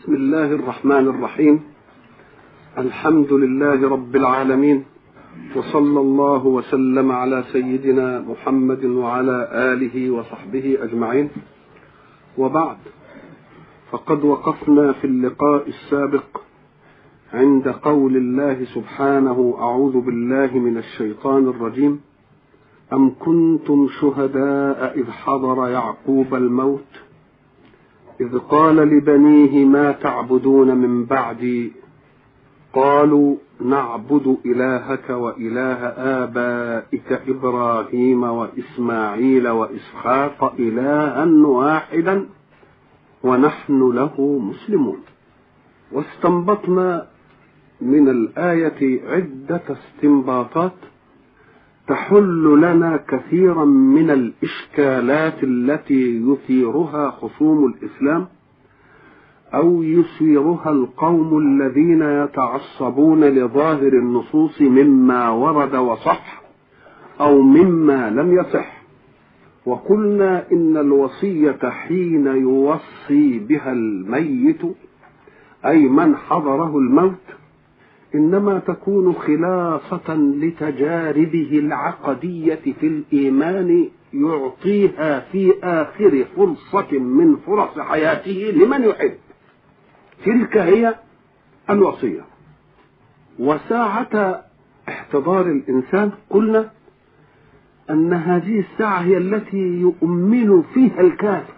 بسم الله الرحمن الرحيم الحمد لله رب العالمين وصلى الله وسلم على سيدنا محمد وعلى اله وصحبه اجمعين وبعد فقد وقفنا في اللقاء السابق عند قول الله سبحانه اعوذ بالله من الشيطان الرجيم ام كنتم شهداء اذ حضر يعقوب الموت إذ قال لبنيه ما تعبدون من بعدي قالوا نعبد إلهك وإله آبائك إبراهيم وإسماعيل وإسحاق إلها واحدا ونحن له مسلمون واستنبطنا من الآية عدة استنباطات تحل لنا كثيرا من الاشكالات التي يثيرها خصوم الاسلام او يثيرها القوم الذين يتعصبون لظاهر النصوص مما ورد وصح او مما لم يصح وقلنا ان الوصيه حين يوصي بها الميت اي من حضره الموت انما تكون خلاصه لتجاربه العقديه في الايمان يعطيها في اخر فرصه من فرص حياته لمن يحب تلك هي الوصيه وساعه احتضار الانسان قلنا ان هذه الساعه هي التي يؤمن فيها الكافر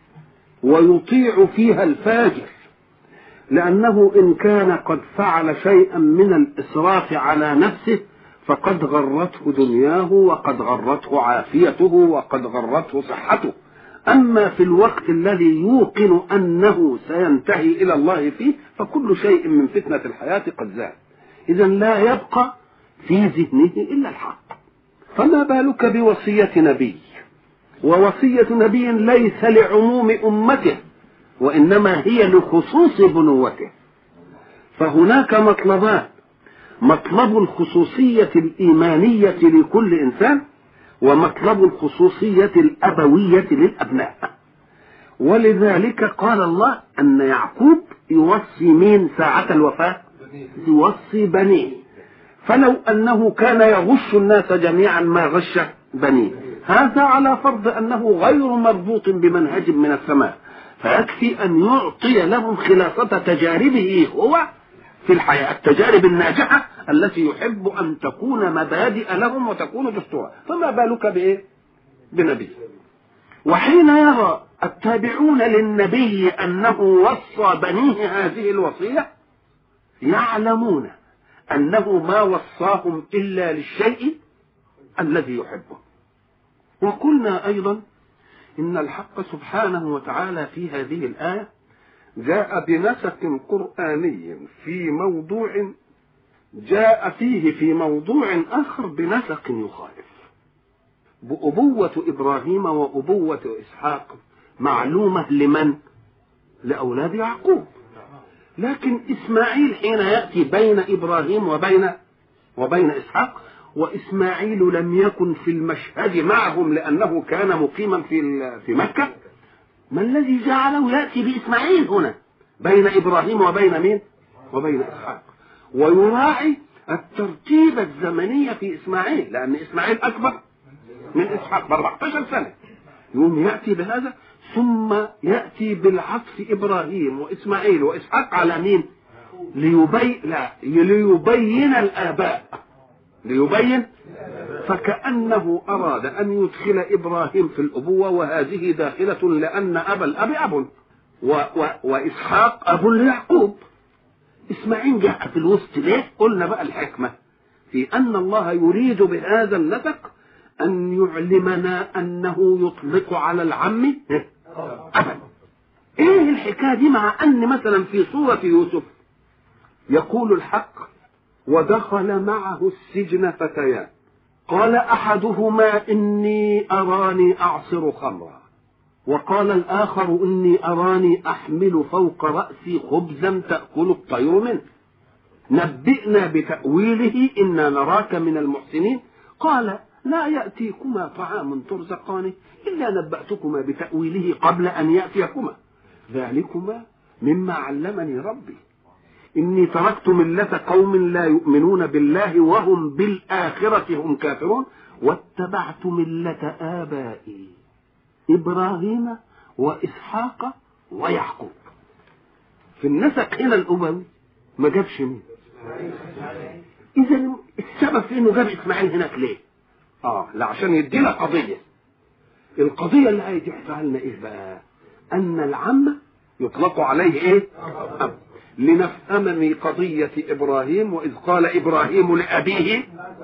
ويطيع فيها الفاجر لأنه إن كان قد فعل شيئا من الإسراف على نفسه فقد غرته دنياه وقد غرته عافيته وقد غرته صحته أما في الوقت الذي يوقن أنه سينتهي إلى الله فيه فكل شيء من فتنة الحياة قد زال إذا لا يبقى في ذهنه إلا الحق فما بالك بوصية نبي ووصية نبي ليس لعموم أمته وانما هي لخصوص بنوته فهناك مطلبان مطلب الخصوصيه الايمانيه لكل انسان ومطلب الخصوصيه الابويه للابناء ولذلك قال الله ان يعقوب يوصي مين ساعه الوفاه يوصي بنيه فلو انه كان يغش الناس جميعا ما غش بنيه هذا على فرض انه غير مربوط بمنهج من السماء فيكفي أن يعطي لهم خلاصة تجاربه هو في الحياة التجارب الناجحة التي يحب أن تكون مبادئ لهم وتكون دستورا فما بالك بإيه بنبي وحين يرى التابعون للنبي أنه وصى بنيه هذه الوصية يعلمون أنه ما وصاهم إلا للشيء الذي يحبه وقلنا أيضا إن الحق سبحانه وتعالى في هذه الآية جاء بنسق قرآني في موضوع جاء فيه في موضوع آخر بنسق يخالف بأبوة إبراهيم وأبوة إسحاق معلومة لمن؟ لأولاد يعقوب لكن إسماعيل حين يأتي بين إبراهيم وبين وبين إسحاق واسماعيل لم يكن في المشهد معهم لانه كان مقيما في في مكه ما الذي جعله ياتي باسماعيل هنا بين ابراهيم وبين مين وبين اسحاق ويراعي الترتيب الزمني في اسماعيل لان اسماعيل اكبر من اسحاق ب 14 سنه يوم ياتي بهذا ثم ياتي بالعطف ابراهيم واسماعيل واسحاق على مين ليبين لا ليبين الاباء ليبين فكأنه أراد أن يدخل إبراهيم في الأبوة وهذه داخلة لأن أبا الأب أب و و وإسحاق أب ليعقوب إسماعيل جاء في الوسط ليه؟ قلنا بقى الحكمة في أن الله يريد بهذا النسق أن يعلمنا أنه يطلق على العم أبا إيه الحكاية دي مع أن مثلا في سورة يوسف يقول الحق ودخل معه السجن فتيان قال احدهما اني اراني اعصر خمرا وقال الاخر اني اراني احمل فوق راسي خبزا تاكل الطير منه نبئنا بتاويله انا نراك من المحسنين قال لا ياتيكما طعام ترزقانه الا نباتكما بتاويله قبل ان ياتيكما ذلكما مما علمني ربي إني تركت ملة قوم لا يؤمنون بالله وهم بالآخرة هم كافرون واتبعت ملة آبائي إبراهيم وإسحاق ويعقوب في النسق هنا الأموي ما جابش مين إذا السبب في إنه جاب إسماعيل هناك ليه؟ آه لا عشان يدينا قضية القضية اللي عايز يحكيها لنا إيه بقى؟ أن العم يطلق عليه إيه؟ أب لنفهم من قضية إبراهيم وإذ قال إبراهيم لأبيه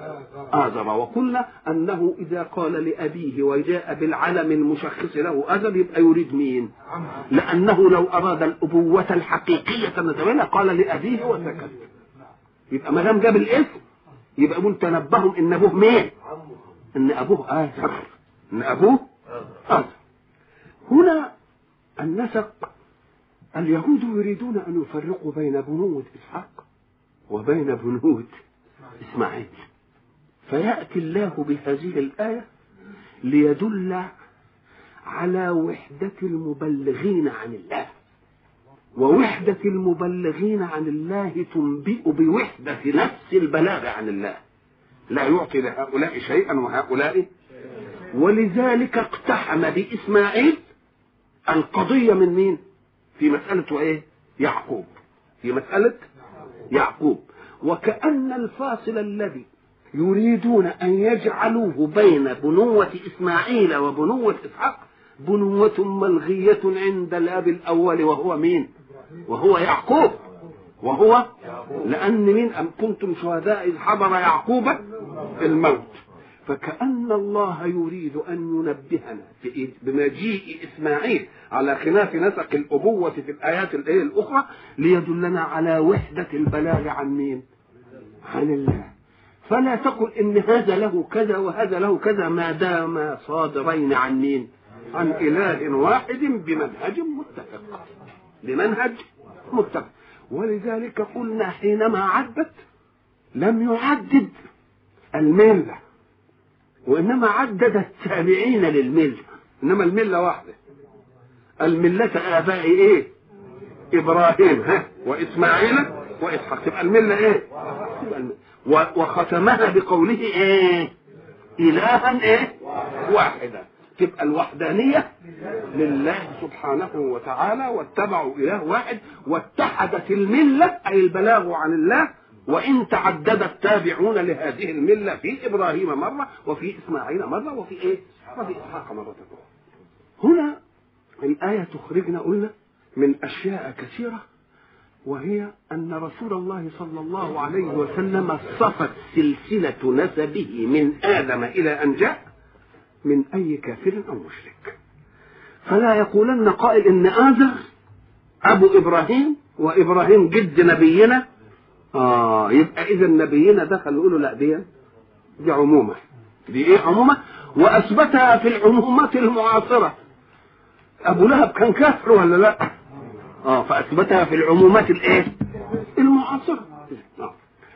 آزر وقلنا أنه إذا قال لأبيه وجاء بالعلم المشخص له أزر يبقى يريد مين لأنه لو أراد الأبوة الحقيقية نتبنى قال لأبيه وسكت يبقى ما دام جاب الاسم يبقى يقول تنبههم إن أبوه مين إن أبوه آزر إن أبوه آزر هنا النسق اليهود يريدون أن يفرقوا بين بنوة إسحاق وبين بنوة إسماعيل فيأتي الله بهذه الآية ليدل على وحدة المبلغين عن الله ووحدة المبلغين عن الله تنبئ بوحدة نفس البلاغ عن الله لا يعطي لهؤلاء شيئا وهؤلاء ولذلك اقتحم بإسماعيل القضية من مين؟ في مسألة ايه؟ يعقوب في مسألة يعقوب وكأن الفاصل الذي يريدون أن يجعلوه بين بنوة إسماعيل وبنوة إسحاق بنوة ملغية عند الأب الأول وهو مين؟ وهو يعقوب وهو لأن مين أم كنتم شهداء إذ حضر يعقوب الموت فكأن الله يريد أن ينبهنا بمجيء إسماعيل على خلاف نسق الأبوة في الآيات الآية الأخرى ليدلنا على وحدة البلاغ عن مين؟ عن الله فلا تقل إن هذا له كذا وهذا له كذا ما دام صادرين عن مين؟ عن إله واحد بمنهج متفق بمنهج متفق ولذلك قلنا حينما عدت لم يعدد المله وانما عدد التابعين للمله انما المله واحده المله ابائي ايه ابراهيم ها واسماعيل واسحاق تبقى المله ايه تبقى الملة. وختمها بقوله ايه الها ايه واحدا تبقى الوحدانية لله سبحانه وتعالى واتبعوا إله واحد واتحدت الملة أي البلاغ عن الله وإن تعدد التابعون لهذه الملة في إبراهيم مرة وفي إسماعيل مرة وفي إيه؟ وفي إسحاق مرة أخرى. هنا الآية تخرجنا قلنا من أشياء كثيرة وهي أن رسول الله صلى الله عليه وسلم صفت سلسلة نسبه من آدم إلى أن جاء من أي كافر أو مشرك فلا يقولن قائل إن آزر أبو إبراهيم وإبراهيم جد نبينا آه يبقى إذا نبينا دخل يقولوا لا دي دي عمومة دي إيه عمومة وأثبتها في العمومات المعاصرة أبو لهب كان كافر ولا لا؟ آه فأثبتها في العمومات الإيه؟ المعاصرة آه.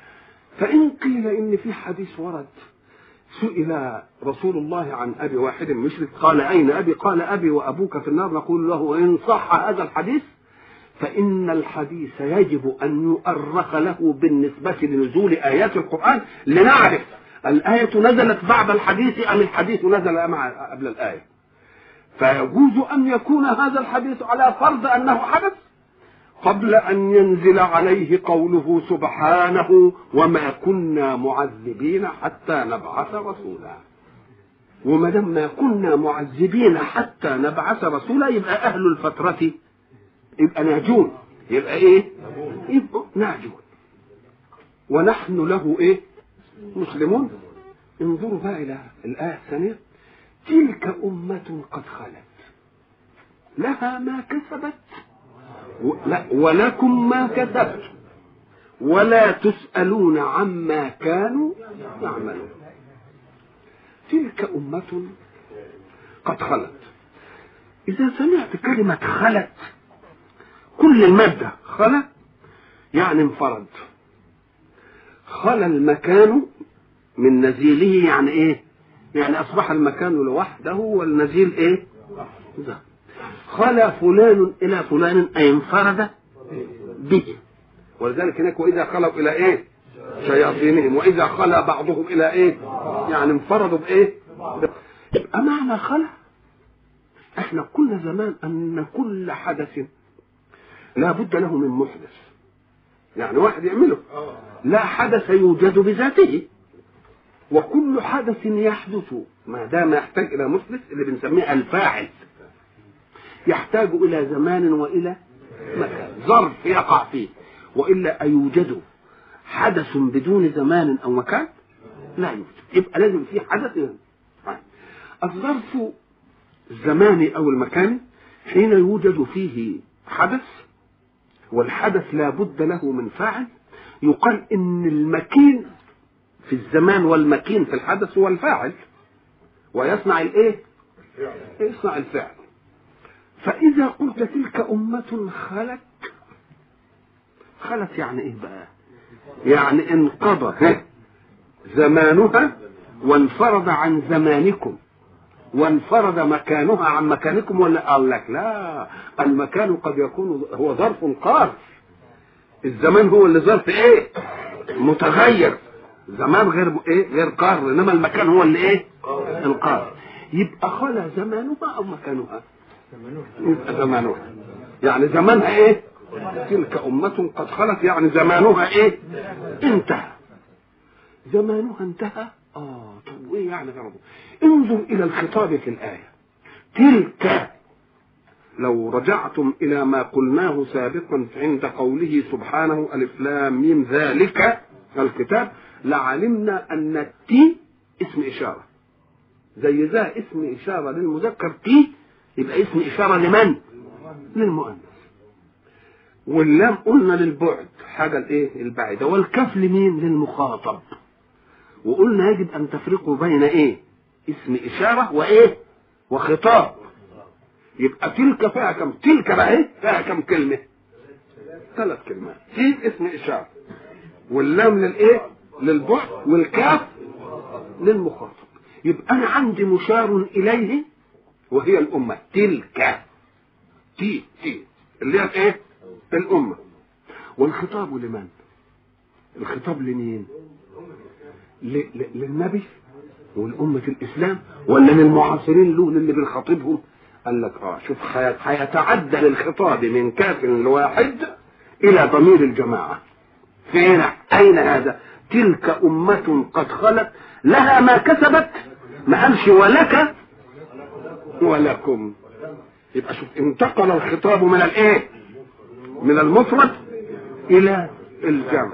فإن قيل إن في حديث ورد سئل رسول الله عن أبي واحد مشرك قال أين أبي؟ قال أبي وأبوك في النار نقول له إن صح هذا الحديث فإن الحديث يجب أن يؤرخ له بالنسبة لنزول آيات القرآن لنعرف الآية نزلت بعد الحديث أم الحديث نزل مع قبل الآية فيجوز أن يكون هذا الحديث على فرض أنه حدث قبل أن ينزل عليه قوله سبحانه وما كنا معذبين حتى نبعث رسولا وما دام ما كنا معذبين حتى نبعث رسولا يبقى أهل الفترة يبقى ناجون يبقى إيه؟ يبقى ناجون ونحن له إيه؟ مسلمون انظروا بقى إلى الآية الثانية تلك أمة قد خلت لها ما كسبت لا ولكم ما كسبتم ولا تسألون عما كانوا يعملون تلك أمة قد خلت إذا سمعت كلمة خلت كل المادة خلت يعني انفرد خلى المكان من نزيله يعني ايه يعني اصبح المكان لوحده والنزيل ايه ده خلا فلان الى فلان اي انفرد به ولذلك هناك واذا خلوا الى ايه شياطينهم واذا خلا بعضهم الى ايه يعني انفردوا بايه يبقى معنى خلا احنا قلنا زمان ان كل حدث لا بد له من محدث يعني واحد يعمله لا حدث يوجد بذاته وكل حدث يحدث ما دام يحتاج الى محدث اللي بنسميه الفاعل يحتاج الى زمان والى مكان ظرف يقع فيه والا ايوجد حدث بدون زمان او مكان لا يوجد يبقى لازم في حدث يعني. الظرف الزماني او المكاني حين يوجد فيه حدث والحدث لا بد له من فاعل يقال ان المكين في الزمان والمكين في الحدث هو الفاعل ويصنع الايه يصنع الفعل فاذا قلت تلك امه خلت خلت يعني ايه بقى يعني انقضى زمانها وانفرد عن زمانكم وانفرد مكانها عن مكانكم ولا قال لك لا المكان قد يكون هو ظرف قار الزمان هو اللي ظرف ايه متغير زمان غير ايه غير قار انما المكان هو اللي ايه القار يبقى خلا زمانها او مكانها يبقى زمانها يعني زمانها ايه تلك أمة قد خلت يعني زمانها ايه انتهى زمانها انتهى اه طب وايه يعني غرضه انظر الى الخطاب في الآية تلك لو رجعتم إلى ما قلناه سابقا عند قوله سبحانه ألف لام ميم ذلك الكتاب لعلمنا أن التي اسم إشارة زي ذا اسم إشارة للمذكر تي يبقى اسم إشارة لمن؟ للمؤنث واللام قلنا للبعد حاجة الايه البعيدة والكف لمين للمخاطب وقلنا يجب ان تفرقوا بين ايه اسم اشارة وايه وخطاب يبقى تلك فيها كم تلك بقى ايه فيها كم كلمة ثلاث كلمات تي اسم اشارة واللام للايه للبعد والكاف للمخاطب يبقى انا عندي مشار اليه وهي الامة تلك تي تي اللي هي ايه الأمة والخطاب لمن؟ الخطاب لمين؟ ل... ل... للنبي والأمة الإسلام ولا للمعاصرين له اللي بنخاطبهم؟ قال لك اه شوف هيتعدل الخطاب من كاف واحد إلى ضمير الجماعة فين أين هذا؟ تلك أمة قد خلت لها ما كسبت ما قالش ولك ولكم يبقى شوف انتقل الخطاب من الايه؟ من المفرد الى الجمع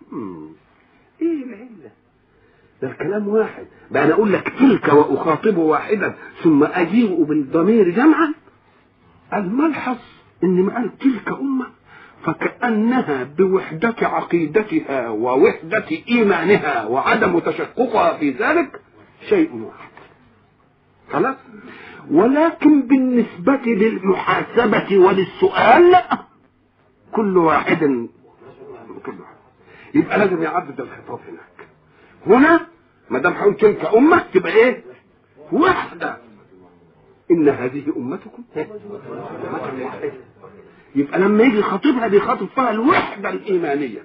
ايه العله ده الكلام واحد بقى انا اقول لك تلك واخاطبه واحدا ثم اجيء بالضمير جمعا الملحظ ان مع تلك امه فكانها بوحده عقيدتها ووحده ايمانها وعدم تشققها في ذلك شيء واحد خلاص ولكن بالنسبه للمحاسبه وللسؤال لا كل واحد كل واحد يبقى لازم يعدد الخطاب هناك هنا ما دام هقول تلك امه تبقى ايه؟ واحده ان هذه امتكم امه واحده يبقى لما يجي يخاطبها بيخاطب فيها الوحده الايمانيه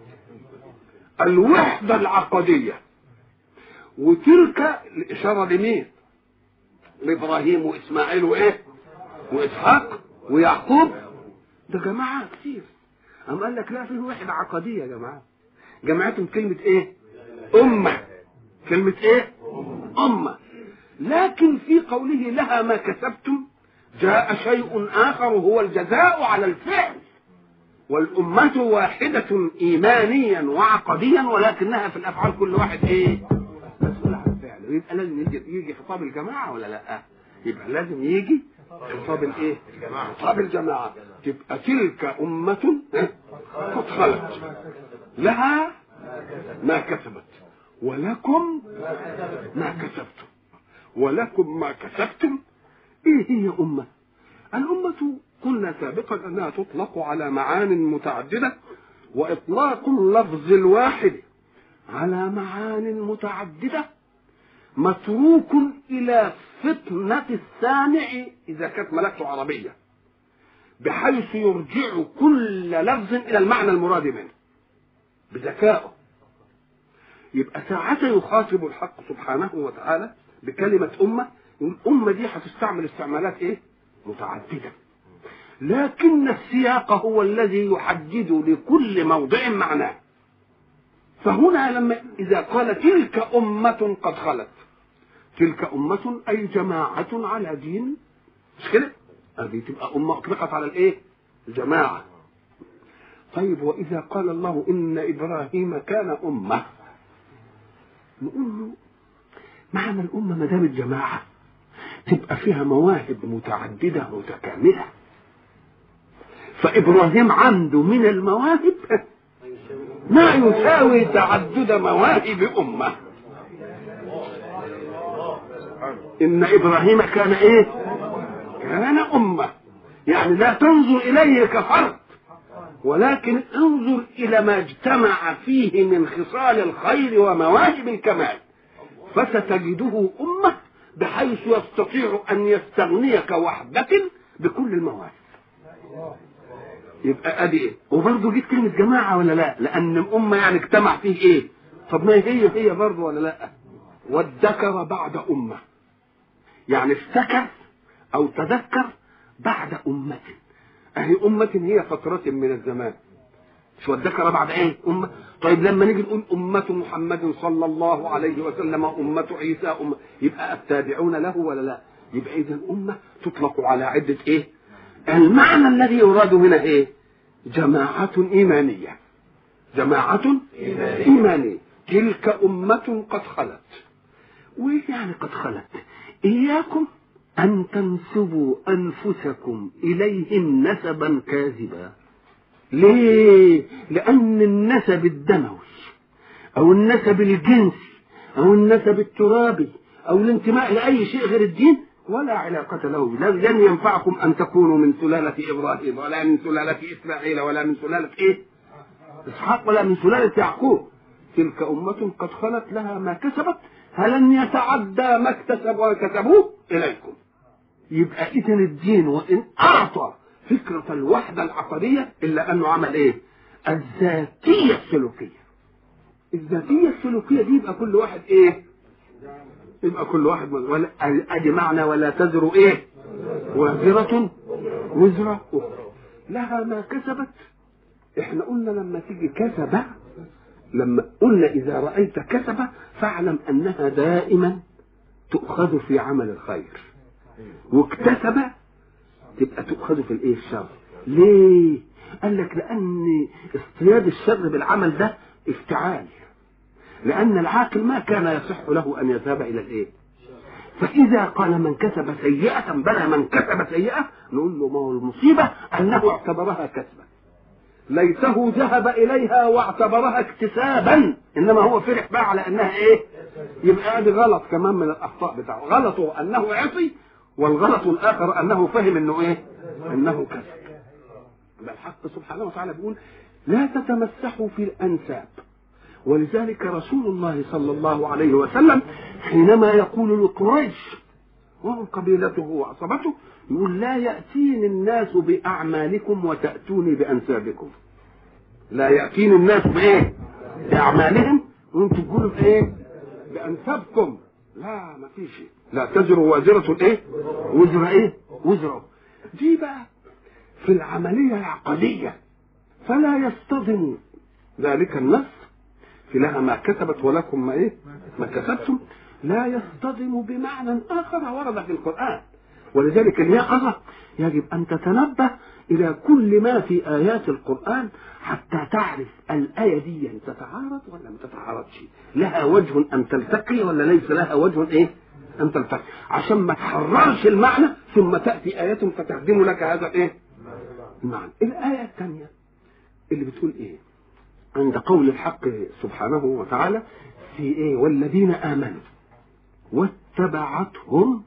الوحده العقديه وتلك الاشاره لمين؟ لابراهيم واسماعيل وايه؟ واسحاق ويعقوب ده جماعة كتير أم قال لك لا في وحدة عقدية يا جماعة جماعتهم كلمة إيه؟ أمة كلمة إيه؟ أمة لكن في قوله لها ما كسبتم جاء شيء آخر هو الجزاء على الفعل والأمة واحدة إيمانيا وعقديا ولكنها في الأفعال كل واحد إيه؟ مسؤول عن فعله يبقى لازم يجي يجي خطاب الجماعة ولا لأ؟ يبقى لازم يجي خطاب الايه؟ خطاب الجماعة تبقى تلك أمة قد خلت لها ما كسبت ولكم ما كسبتم ولكم ما كسبتم ايه هي أمة؟ الأمة قلنا سابقا أنها تطلق على معان متعددة وإطلاق اللفظ الواحد على معان متعددة متروك إلى فطنة السامع إذا كانت ملكته عربية بحيث يرجع كل لفظ الى المعنى المراد منه بذكائه يبقى ساعة يخاطب الحق سبحانه وتعالى بكلمة أمة الأمة دي هتستعمل استعمالات إيه؟ متعددة لكن السياق هو الذي يحدد لكل موضع معناه فهنا لما إذا قال تلك أمة قد خلت تلك أمة أي جماعة على دين مش كده؟ هذه تبقى أمة أطلقت على الإيه؟ جماعة طيب وإذا قال الله إن إبراهيم كان أمة نقول له معنى الأمة ما دام الجماعة تبقى فيها مواهب متعددة متكاملة فإبراهيم عنده من المواهب ما يساوي تعدد مواهب أمة إن إبراهيم كان إيه؟ كان أمة يعني لا تنظر إليه كفرد ولكن انظر إلى ما اجتمع فيه من خصال الخير ومواهب الكمال فستجده أمة بحيث يستطيع أن يستغني كوحدة بكل المواهب يبقى ادي ايه وبرضه جيت كلمه جماعه ولا لا لان الامه يعني اجتمع فيه ايه طب ما هي هي برضه ولا لا وادكر بعد امه يعني افتكر او تذكر بعد امه اهي امه هي فتره من الزمان مش وادكر بعد ايه امه طيب لما نيجي نقول امه محمد صلى الله عليه وسلم امه عيسى امه يبقى التابعون له ولا لا يبقى اذا امه تطلق على عده ايه المعنى الذي يراد هنا ايه جماعة إيمانية جماعة إيمانية, إيمانية. تلك أمة قد خلت وإيه يعني قد خلت إياكم أن تنسبوا أنفسكم إليهم نسبا كاذبا ليه لأن النسب الدموي أو النسب الجنسي أو النسب الترابي أو الانتماء لأي شيء غير الدين ولا علاقة له لن ينفعكم أن تكونوا من سلالة إبراهيم ولا من سلالة إسماعيل ولا من سلالة إيه؟ إسحاق ولا من سلالة يعقوب تلك أمة قد خلت لها ما كسبت فلن يتعدى ما اكتسبوا وكسبوه إليكم يبقى إذن الدين وإن أعطى فكرة الوحدة العقدية إلا أنه عمل إيه؟ الذاتية السلوكية الذاتية السلوكية دي يبقى كل واحد إيه؟ يبقى كل واحد من ولا ادي معنى ولا تزر ايه وازرة وزر اخرى لها ما كسبت احنا قلنا لما تيجي كسب لما قلنا اذا رايت كسب فاعلم انها دائما تؤخذ في عمل الخير واكتسب تبقى تؤخذ في الايه الشر ليه قال لك لان اصطياد الشر بالعمل ده افتعال لأن العاقل ما كان يصح له أن يذهب إلى الإيه؟ فإذا قال من كسب سيئة بلى من كسب سيئة نقول له ما هو المصيبة أنه اعتبرها كسبا ليته ذهب إليها واعتبرها اكتسابا إنما هو فرح بقى على أنها إيه؟ يبقى ادي غلط كمان من الأخطاء بتاعه غلطه أنه عصي والغلط الآخر أنه فهم أنه إيه؟ أنه كسب بل الحق سبحانه وتعالى بيقول لا تتمسحوا في الأنساب ولذلك رسول الله صلى الله عليه وسلم حينما يقول لقريش وهم قبيلته وعصبته يقول لا يأتيني الناس بأعمالكم وتأتوني بأنسابكم لا يأتيني الناس بإيه بأعمالهم وانتم تقولوا بإيه بأنسابكم لا ما فيش لا تزر وازرة إيه وزر إيه وزر دي بقى في العملية العقدية فلا يصطدم ذلك النص في لها ما كتبت ولكم ما ايه ما كسبتم لا يصطدم بمعنى اخر ورد في القران ولذلك اليقظه يجب ان تتنبه الى كل ما في ايات القران حتى تعرف الايه دي تتعارض ولا ما تتعارضش لها وجه ان تلتقي ولا ليس لها وجه ايه ان تلتقي عشان ما تحررش المعنى ثم تاتي ايه فتخدم لك هذا الايه المعنى الايه الثانيه اللي بتقول ايه عند قول الحق سبحانه وتعالى في ايه والذين امنوا واتبعتهم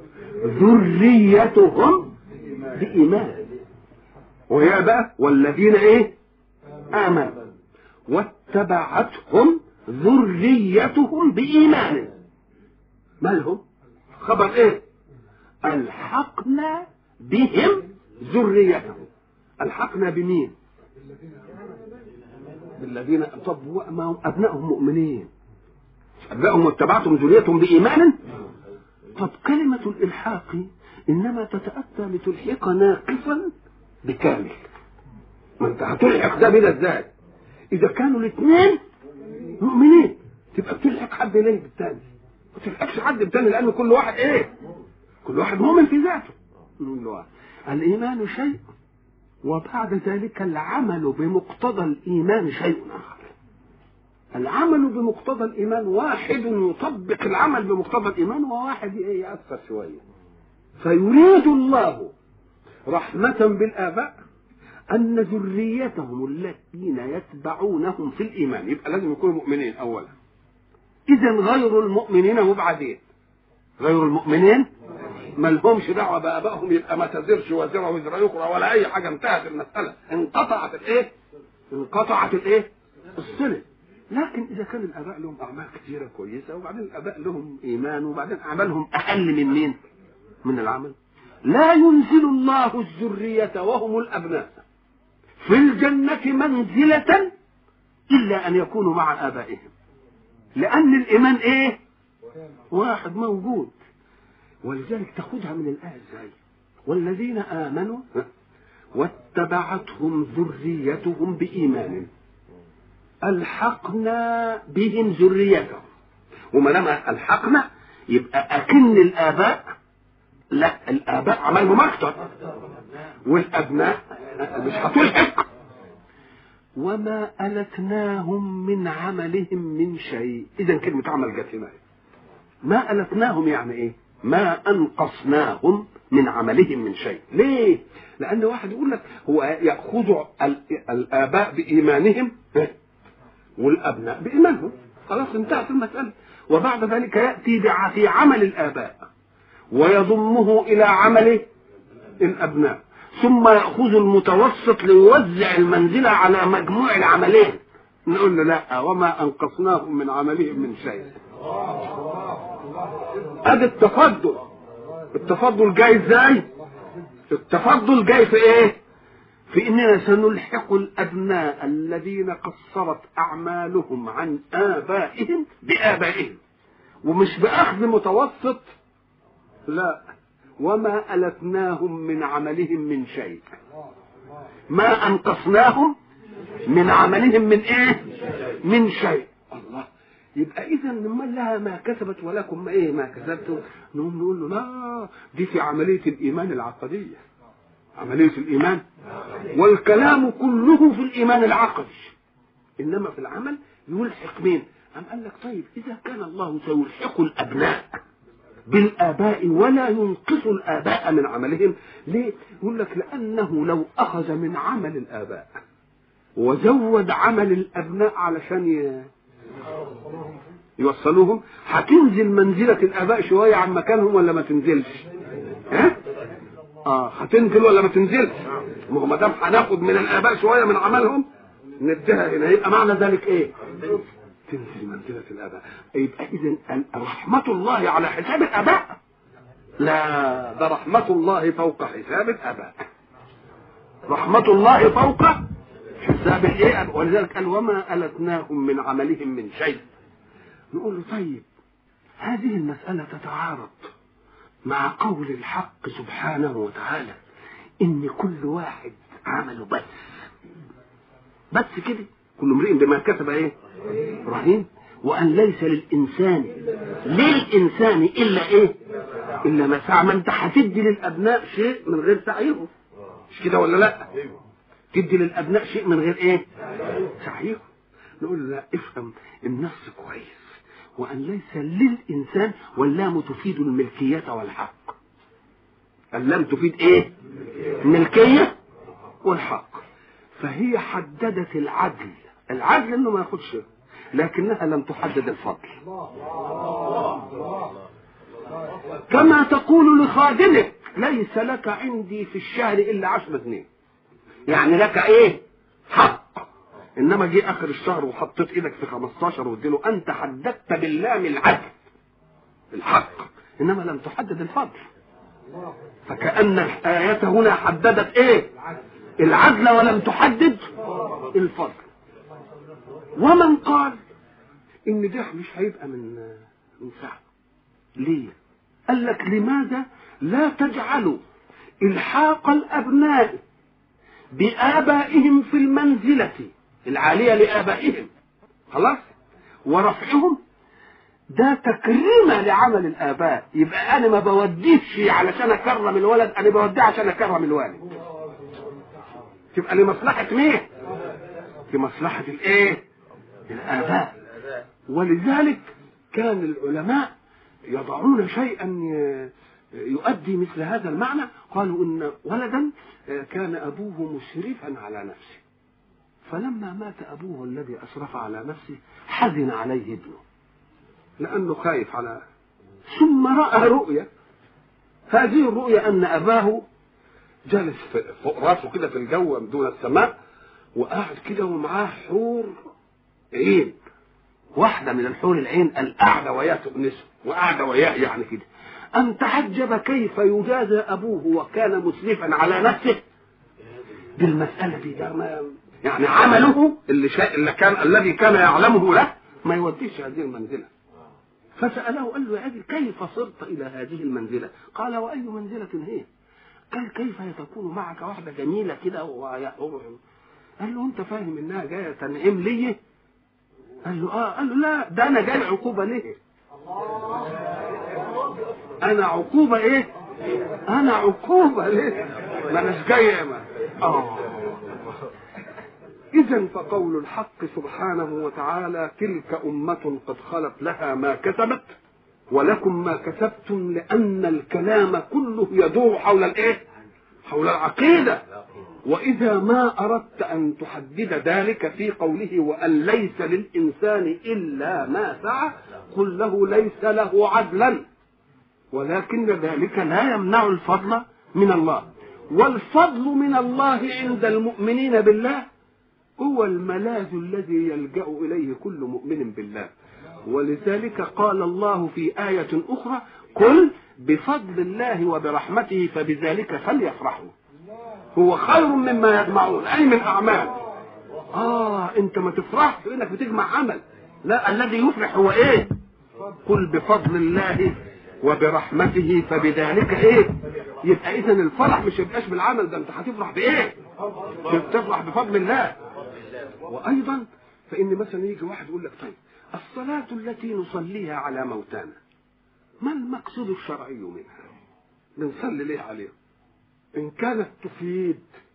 ذريتهم بإيمان وهي بقى والذين ايه آمنوا واتبعتهم ذريتهم بإيمان مالهم خبر ايه الحقنا بهم ذريتهم الحقنا بمين بالذين طب ما هم ابنائهم مؤمنين ابنائهم واتبعتم ذريتهم بايمان طب كلمه الالحاق انما تتاتى لتلحق ناقصا بكامل ما انت هتلحق ده بده ازاي اذا كانوا الاثنين مؤمنين تبقى بتلحق حد ليه بالتاني ما تلحقش حد بالتاني لان كل واحد ايه كل واحد مؤمن في ذاته نقول له الايمان شيء وبعد ذلك العمل بمقتضى الايمان شيء اخر العمل بمقتضى الايمان واحد يطبق العمل بمقتضى الايمان وواحد ياثر شويه فيريد الله رحمه بالاباء ان ذريتهم الذين يتبعونهم في الايمان يبقى لازم يكونوا مؤمنين اولا اذا غير المؤمنين وبعدين غير المؤمنين ما لهمش دعوه بابائهم يبقى ما تزرش وزره وزر اخرى ولا اي حاجه انتهت المساله انقطعت الايه؟ انقطعت الايه؟ الصله لكن اذا كان الاباء لهم اعمال كثيره كويسه وبعدين الاباء لهم ايمان وبعدين اعمالهم اقل من مين؟ من العمل لا ينزل الله الذريه وهم الابناء في الجنه منزله الا ان يكونوا مع ابائهم لان الايمان ايه؟ واحد موجود ولذلك تاخدها من الآية ازاي والذين آمنوا واتبعتهم ذريتهم بإيمان ألحقنا بهم ذريتهم وما لما ألحقنا يبقى أكن الآباء لا الآباء عملهم أكتر والأبناء مش هتلحق وما ألتناهم من عملهم من شيء إذا كلمة عمل جت هنا ما ألتناهم يعني إيه؟ ما أنقصناهم من عملهم من شيء ليه لأن واحد يقول لك هو يأخذ الآباء بإيمانهم والأبناء بإيمانهم خلاص انتهت المسألة وبعد ذلك يأتي في عمل الآباء ويضمه إلى عمل الأبناء ثم يأخذ المتوسط ليوزع المنزلة على مجموع العملين نقول له لا وما أنقصناهم من عملهم من شيء ادي التفضل التفضل جاي ازاي التفضل جاي في ايه في اننا سنلحق الابناء الذين قصرت اعمالهم عن ابائهم بابائهم ومش باخذ متوسط لا وما التناهم من عملهم من شيء ما انقصناهم من عملهم من ايه من شيء الله يبقى اذا من لها ما كسبت ولكم ما ايه ما كسبتم نقوم نقول له لا دي في عمليه الايمان العقديه عمليه الايمان والكلام كله في الايمان العقدي انما في العمل يلحق مين أم قال لك طيب إذا كان الله سيلحق الأبناء بالآباء ولا ينقص الآباء من عملهم ليه؟ يقول لك لأنه لو أخذ من عمل الآباء وزود عمل الأبناء علشان ي... يوصلوهم هتنزل منزلة الآباء شوية عن مكانهم ولا ما تنزلش؟ ها؟ اه هتنزل ولا ما تنزلش؟ ما هو ما دام هناخد من الآباء شوية من عملهم نديها هنا يبقى معنى ذلك إيه؟ تنزل منزلة الآباء يبقى إذا رحمة الله على حساب الآباء لا ده رحمة الله فوق حساب الآباء رحمة الله فوق حساب الايه ولذلك قال وما ألتناهم من عملهم من شيء نقول له طيب هذه المسألة تتعارض مع قول الحق سبحانه وتعالى إن كل واحد عمله بس بس كده كل امرئ بما كسب ايه رهين وان ليس للانسان للانسان الا ايه الا ما سعى ما انت هتدي للابناء شيء من غير سعيهم مش كده ولا لا تدي للابناء شيء من غير ايه سعيهم نقول له لا افهم النص كويس وان ليس للانسان واللام تفيد الملكيه والحق اللام تفيد ايه الملكيه والحق فهي حددت العدل العدل انه ما ياخدش لكنها لم تحدد الفضل كما تقول لخادمك ليس لك عندي في الشهر الا عشرة جنيه يعني لك ايه حق انما جه اخر الشهر وحطيت ايدك في 15 واديله انت حددت باللام العدل الحق انما لم تحدد الفضل فكأن الآية هنا حددت ايه العدل ولم تحدد الفضل ومن قال ان ده مش هيبقى من من سعد ليه قال لك لماذا لا تجعلوا الحاق الابناء بآبائهم في المنزلة العالية لآبائهم خلاص ورفعهم ده تكريمة لعمل الآباء يبقى أنا ما بوديش علشان أكرم الولد أنا بوديه عشان أكرم الوالد تبقى لمصلحة مين؟ لمصلحة الإيه؟ الآباء ولذلك كان العلماء يضعون شيئا يؤدي مثل هذا المعنى قالوا ان ولدا كان ابوه مسرفا على نفسه فلما مات ابوه الذي اسرف على نفسه حزن عليه ابنه لانه خايف على ثم راى رؤيا هذه الرؤيا ان اباه جالس فوق راسه كده في الجو دون السماء وقاعد كده ومعاه حور عين واحدة من الحور العين القاعدة وياه تؤنسه وقاعدة وياه يعني كده أم تعجب كيف يجازى أبوه وكان مسرفا على نفسه بالمسألة دي ده ما يعني عمله اللي, شا... اللي كان الذي كان يعلمه له ما يوديش هذه المنزلة فسأله قال له يا أبي كيف صرت إلى هذه المنزلة قال وأي منزلة هي قال كيف تكون معك واحدة جميلة كده وهي قال له أنت فاهم إنها جاية تنعم ليه قال له اه قال له لا ده انا جاي عقوبه ليه انا عقوبه ايه انا عقوبه ليه ما اناش جاي ما اه اذا فقول الحق سبحانه وتعالى تلك امه قد خلت لها ما كسبت ولكم ما كسبتم لان الكلام كله يدور حول الايه حول العقيده وإذا ما أردت أن تحدد ذلك في قوله وأن ليس للإنسان إلا ما سعى قل له ليس له عدلا ولكن ذلك لا يمنع الفضل من الله والفضل من الله عند المؤمنين بالله هو الملاذ الذي يلجأ إليه كل مؤمن بالله ولذلك قال الله في آية أخرى قل بفضل الله وبرحمته فبذلك فليفرحوا هو خير مما يجمعون اي من اعمال اه انت ما تفرحش انك بتجمع عمل لا الذي يفرح هو ايه قل بفضل الله وبرحمته فبذلك ايه يبقى اذا الفرح مش يبقاش بالعمل ده انت هتفرح بايه تفرح بفضل الله وايضا فان مثلا يجي واحد يقول لك طيب الصلاه التي نصليها على موتانا ما المقصود الشرعي منها بنصلي ليه عليهم إن كانت تفيد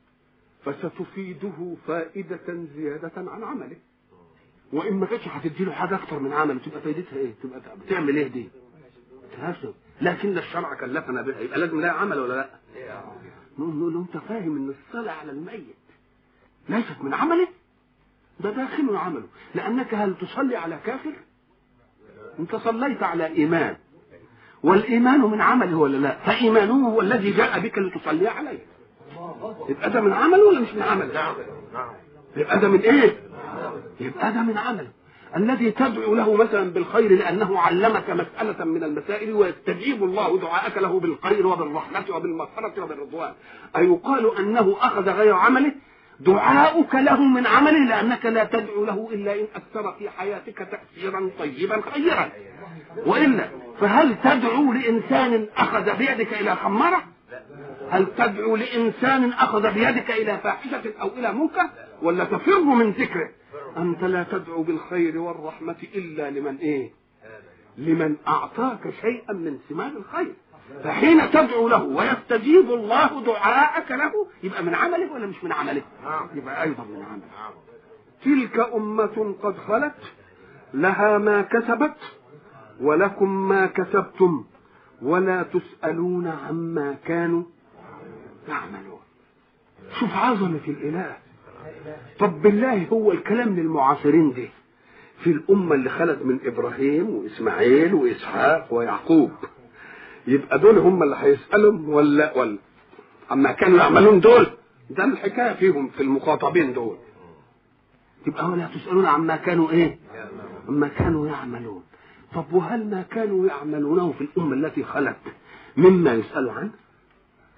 فستفيده فائدة زيادة عن عمله وإن ما كانتش هتدي له حاجة أكتر من عمله تبقى فايدتها إيه؟ تبقى بتعمل إيه دي؟ تهاسب لكن الشرع كلفنا بها يبقى لازم لها عمل ولا لا؟ نقول له أنت فاهم إن الصلاة على الميت ليست من عمله؟ ده داخل عمله لأنك هل تصلي على كافر؟ أنت صليت على إيمان والايمان من عمله ولا لا فايمانه هو الذي جاء بك لتصلي عليه يبقى ده من عمله ولا مش من عمله يبقى ده من ايه يبقى ده من عمله الذي تدعو له مثلا بالخير لانه علمك مساله من المسائل ويستجيب الله دعاءك له بالخير وبالرحمه وبالمغفره وبالرضوان ايقال انه اخذ غير عمله دعاؤك له من عمله لانك لا تدعو له الا ان اثر في حياتك تاثيرا طيبا خيرا والا فهل تدعو لانسان اخذ بيدك الى خمره هل تدعو لانسان اخذ بيدك الى فاحشه او الى منكر ولا تفر من ذكره انت لا تدعو بالخير والرحمه الا لمن ايه لمن اعطاك شيئا من ثمار الخير فحين تدعو له ويستجيب الله دعاءك له يبقى من عمله ولا مش من عمله يبقى ايضا من عمله تلك امه قد خلت لها ما كسبت ولكم ما كسبتم ولا تسالون عما كانوا يعملون شوف عظمه الاله طب بالله هو الكلام للمعاصرين دي في الامه اللي خلت من ابراهيم واسماعيل واسحاق ويعقوب يبقى دول هم اللي هيسألهم ولا ولا أما كانوا يعملون دول ده الحكاية فيهم في المخاطبين دول يبقى ولا تسألون عما كانوا إيه عما كانوا يعملون طب وهل ما كانوا يعملونه في الأمة التي خلت مما يسأل عنه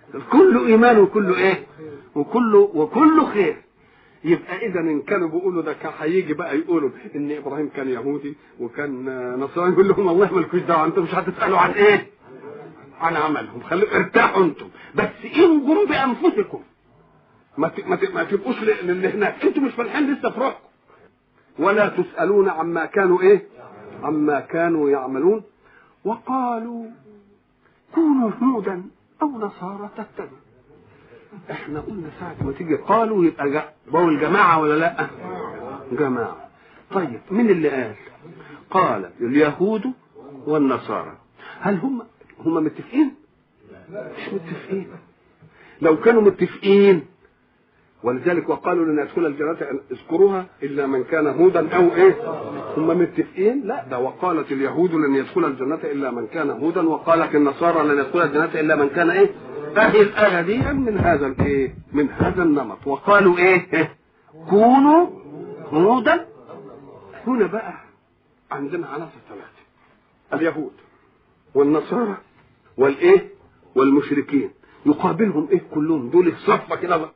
كله ايمان وكله ايه وكله وكله خير يبقى اذا ان كانوا بيقولوا ده كان هيجي بقى يقولوا ان ابراهيم كان يهودي وكان نصراني يقول لهم والله مالكوش دعوه انتم مش هتسالوا عن ايه؟ عن عملهم خلوا ارتاحوا انتم بس انظروا بانفسكم ما ت- ما ت- ما تبقوش ل- للي هناك انتم مش فالحين لسه في روحكم ولا تسالون عما كانوا ايه؟ عما كانوا يعملون وقالوا كونوا هودا او نصارى تهتدوا احنا قلنا ساعة ما تيجي قالوا يبقى جا- بقوا الجماعة ولا لا؟ جماعة طيب مين اللي قال؟ قال اليهود والنصارى هل هم هم متفقين؟ مش متفقين لو كانوا متفقين ولذلك وقالوا لن يدخل الجنة اذكروها إلا من كان هودا أو إيه هم متفقين لا ده وقالت اليهود لن يدخل الجنة إلا من كان هودا وقالت النصارى لن يدخل الجنة إلا من كان إيه أهي الآية دي من هذا الإيه من هذا النمط وقالوا إيه كونوا هودا هنا بقى عندنا عناصر ثلاثة اليهود والنصارى والايه والمشركين يقابلهم ايه كلهم دول الصفه كده بقى.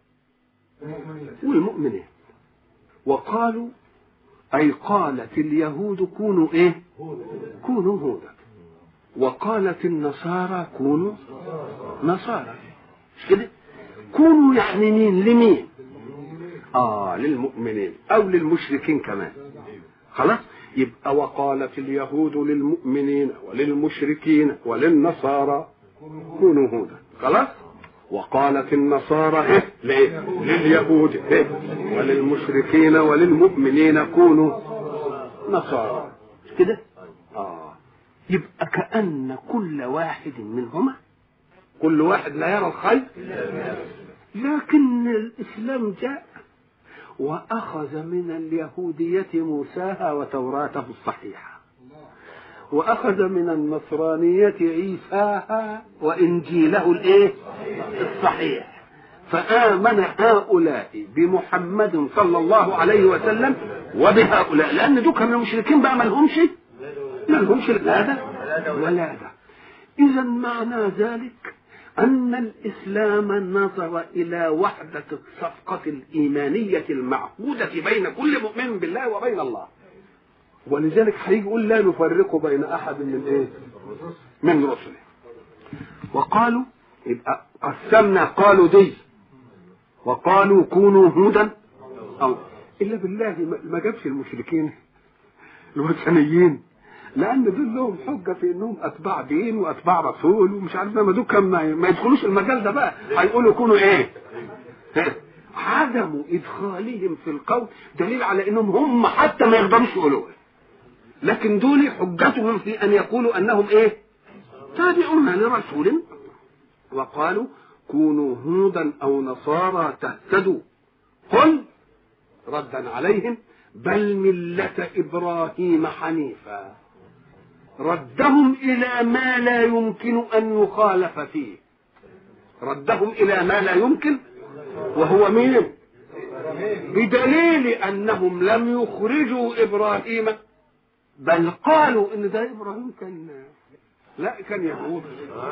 والمؤمنين وقالوا اي قالت اليهود كونوا ايه كونوا هودا وقالت النصارى كونوا نصارى مش كده كونوا يعني مين لمين اه للمؤمنين او للمشركين كمان خلاص يبقى وقالت اليهود للمؤمنين وللمشركين وللنصارى كونوا هودا خلاص وقالت النصارى إيه؟ لإيه؟ لليهود إيه؟ وللمشركين وللمؤمنين كونوا نصارى مش كده اه يبقى كأن كل واحد منهما كل واحد لا يرى الخير لكن الإسلام جاء وأخذ من اليهودية موساها وتوراته الصحيحة وأخذ من النصرانية عيساها وإنجيله الإيه؟ الصحيح فآمن هؤلاء بمحمد صلى الله عليه وسلم وبهؤلاء لأن دول كانوا المشركين بقى ما لهمش ما لهمش لا ده ولا ده إذا معنى ذلك أن الإسلام نظر إلى وحدة الصفقة الإيمانية المعهودة بين كل مؤمن بالله وبين الله ولذلك هيجي يقول لا نفرق بين أحد من إيه؟ من رسله وقالوا يبقى قسمنا قالوا دي وقالوا كونوا هودا أو إلا بالله ما- ما جابش المشركين الوثنيين لان دول لهم حجه في انهم اتباع دين واتباع رسول ومش عارف ما دول كان ما ما يدخلوش المجال ده بقى هيقولوا يكونوا ايه؟ ها؟ عدم ادخالهم في القول دليل على انهم هم حتى ما يقدروش يقولوها لكن دول حجتهم في ان يقولوا انهم ايه؟ تابعون لرسول وقالوا كونوا هودا او نصارى تهتدوا قل ردا عليهم بل ملة إبراهيم حنيفا ردهم إلى ما لا يمكن أن يخالف فيه ردهم إلى ما لا يمكن وهو مين بدليل أنهم لم يخرجوا إبراهيم بل قالوا إن ده إبراهيم كان لا كان يهود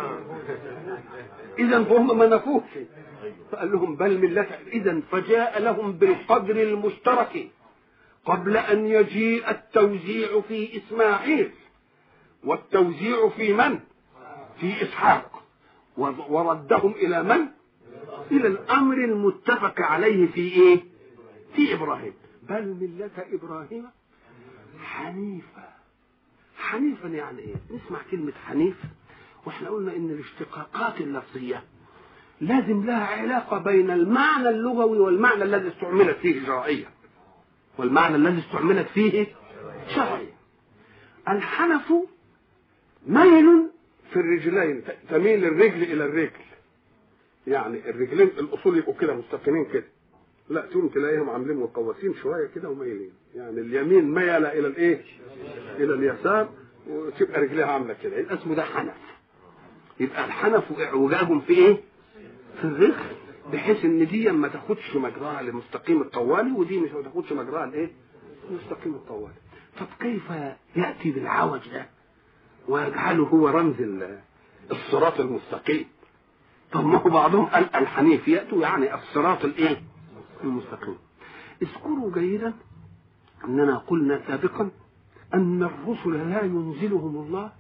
إذا فهم ما نفوش فقال لهم بل ملة إذا فجاء لهم بالقدر المشترك قبل أن يجيء التوزيع في إسماعيل والتوزيع في من؟ في إسحاق وردهم إلى من؟ إلى الأمر المتفق عليه في إيه؟ في إبراهيم بل ملة إبراهيم حنيفا حنيفا يعني إيه؟ نسمع كلمة حنيف واحنا قلنا إن الاشتقاقات اللفظية لازم لها علاقة بين المعنى اللغوي والمعنى الذي استعملت فيه شرعيا والمعنى الذي استعملت فيه شرعيا الحنف ميل في الرجلين تميل الرجل الى الرجل يعني الرجلين الاصول يبقوا كده مستقيمين كده لا تقوم تلاقيهم عاملين مقوسين شويه كده ومايلين يعني اليمين ميل الى الايه الى اليسار وتبقى رجليها عامله كده يبقى اسمه ده حنف يبقى الحنف اعوجاج في ايه في الرجل بحيث ان دي ما تاخدش مجراها لمستقيم الطوالي ودي مش ما تاخدش مجراها لايه مستقيم الطوالي طب كيف ياتي بالعوج ده ويجعله هو رمز ال- الصراط المستقيم طب ما هو بعضهم قال الحنيفية يعني الصراط الايه المستقيم اذكروا جيدا اننا قلنا سابقا ان الرسل لا ينزلهم الله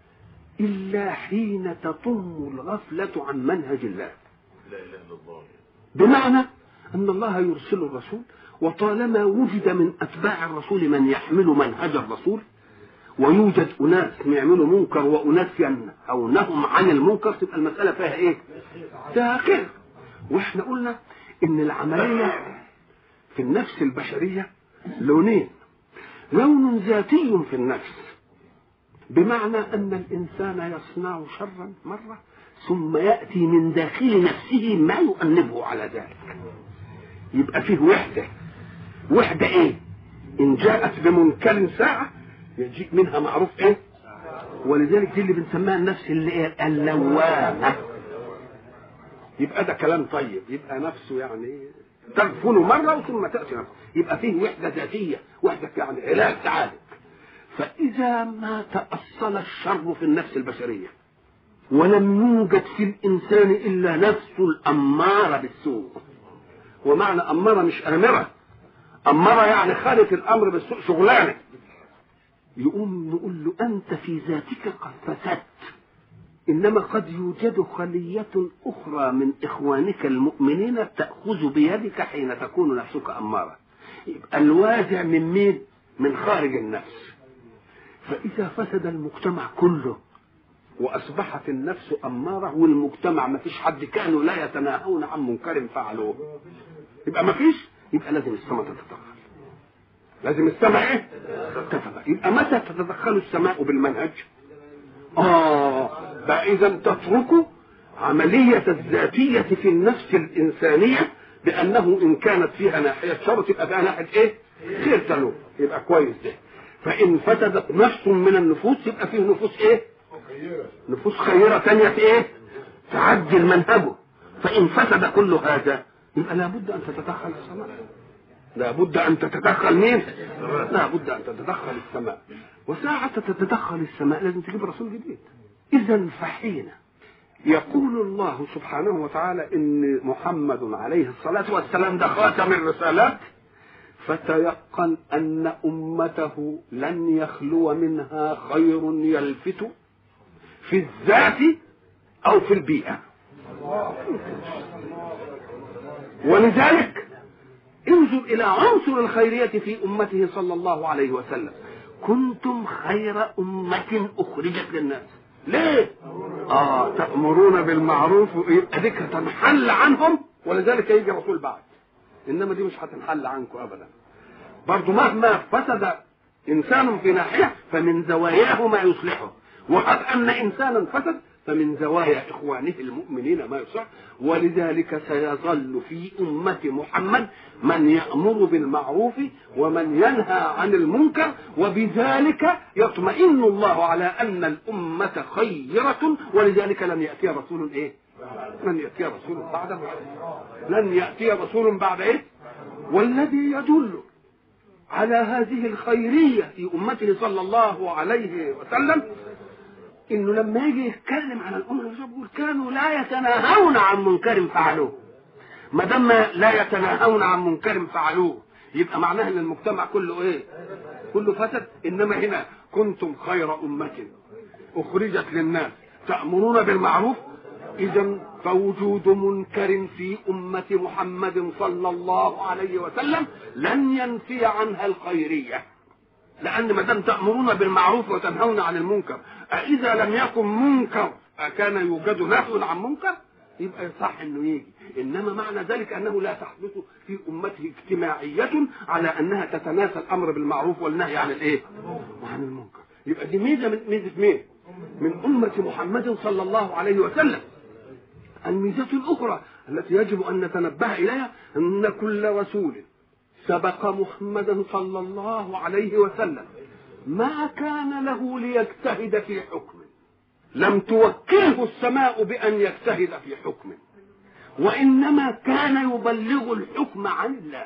الا حين تطم الغفلة عن منهج الله لا اله الا الله بمعنى ان الله يرسل الرسول وطالما وجد من اتباع الرسول من يحمل منهج الرسول ويوجد اناس يعملوا منكر واناس ينهونهم عن المنكر تبقى المساله فيها ايه؟ فيها خير واحنا قلنا ان العمليه في النفس البشريه لونين لون ذاتي في النفس بمعنى ان الانسان يصنع شرا مره ثم ياتي من داخل نفسه ما يؤنبه على ذلك يبقى فيه وحده وحده ايه ان جاءت بمنكر ساعه يجيء منها معروف ايه ولذلك دي اللي بنسميها النفس اللي ايه اللوامه يبقى ده كلام طيب يبقى نفسه يعني تغفل مره ثم تاتي نفسه يبقى فيه وحده ذاتيه وحده يعني علاج تعالج فاذا ما تاصل الشر في النفس البشريه ولم يوجد في الانسان الا نفسه الاماره بالسوء ومعنى اماره مش امره امره يعني خالف الامر بالسوء شغلانه يقوم نقول له انت في ذاتك قد فسدت انما قد يوجد خليه اخرى من اخوانك المؤمنين تاخذ بيدك حين تكون نفسك اماره يبقى الوازع من مين من خارج النفس فاذا فسد المجتمع كله واصبحت النفس اماره والمجتمع ما فيش حد كانوا لا يتناهون عن منكر فعلوه يبقى ما فيش يبقى لازم السماء تتدخل لازم السماء ايه تتدخل يبقى متى تتدخل السماء بالمنهج اه بقى اذا تترك عملية الذاتية في النفس الإنسانية بأنه إن كانت فيها ناحية شر تبقى فيها ناحية إيه؟ خير تلو يبقى كويس ده فإن فسدت نفس من النفوس يبقى فيه نفوس إيه؟ نفوس خيرة تانية في إيه؟ تعدل منهجه فإن فسد كل هذا يبقى لابد أن تتدخل السماء لابد أن تتدخل مين؟ لابد أن تتدخل السماء وساعة تتدخل السماء لازم تجيب رسول جديد إذا فحين يقول الله سبحانه وتعالى إن محمد عليه الصلاة والسلام ده خاتم الرسالات فتيقن أن أمته لن يخلو منها خير يلفت في الذات أو في البيئة ولذلك انظر إلى عنصر الخيرية في أمته صلى الله عليه وسلم كنتم خير أمة أخرجت للناس ليه؟ آه تأمرون بالمعروف يبقى ديك هتنحل عنهم ولذلك يجي رسول بعد إنما دي مش هتنحل عنكم أبدا برضو مهما فسد إنسان في ناحية فمن زواياه ما يصلحه وقد أن إنسانا فسد فمن زوايا إخوانه المؤمنين ما يصلح ولذلك سيظل في أمة محمد من يأمر بالمعروف ومن ينهى عن المنكر وبذلك يطمئن الله على أن الأمة خيرة ولذلك لن يأتي رسول إيه؟ لن يأتي رسول بعد لن يأتي رسول بعد إيه؟ والذي يدل على هذه الخيرية في أمته صلى الله عليه وسلم انه لما يجي يتكلم عن الامه يقول كانوا لا يتناهون عن منكر فعلوه ما دام لا يتناهون عن منكر فعلوه يبقى معناه ان المجتمع كله ايه كله فسد انما هنا كنتم خير امه اخرجت للناس تامرون بالمعروف اذا فوجود منكر في امه محمد صلى الله عليه وسلم لن ينفي عنها الخيريه لان ما دام تامرون بالمعروف وتنهون عن المنكر أإذا لم يكن منكر أكان يوجد نهي عن منكر يبقى صح انه يجي انما معنى ذلك انه لا تحدث في امته اجتماعيه على انها تتناسى الامر بالمعروف والنهي عن الايه وعن المنكر يبقى دي ميزه من ميزه مين من امه محمد صلى الله عليه وسلم الميزه الاخرى التي يجب ان نتنبه اليها ان كل رسول سبق محمدا صلى الله عليه وسلم ما كان له ليجتهد في حكم لم توكله السماء بأن يجتهد في حكم وإنما كان يبلغ الحكم عن الله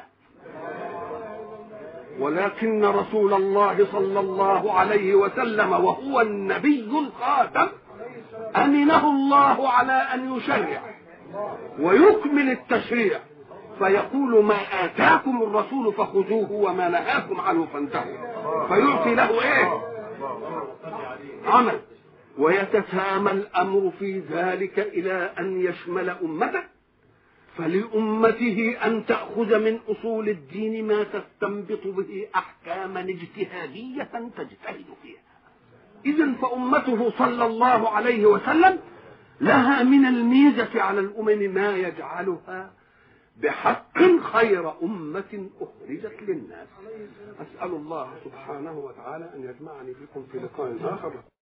ولكن رسول الله صلى الله عليه وسلم وهو النبي الخاتم أمنه الله على أن يشرع ويكمل التشريع فيقول ما آتاكم الرسول فخذوه وما نهاكم عنه فانتهوا فيعطي له ايه عمل ويتسامى الأمر في ذلك إلى أن يشمل أمته فلأمته أن تأخذ من أصول الدين ما تستنبط به أحكاما اجتهادية تجتهد فيها إذا فأمته صلى الله عليه وسلم لها من الميزة على الأمم ما يجعلها بحق خير أمة أخرجت للناس أسأل الله سبحانه وتعالى أن يجمعني بكم في لقاء آخر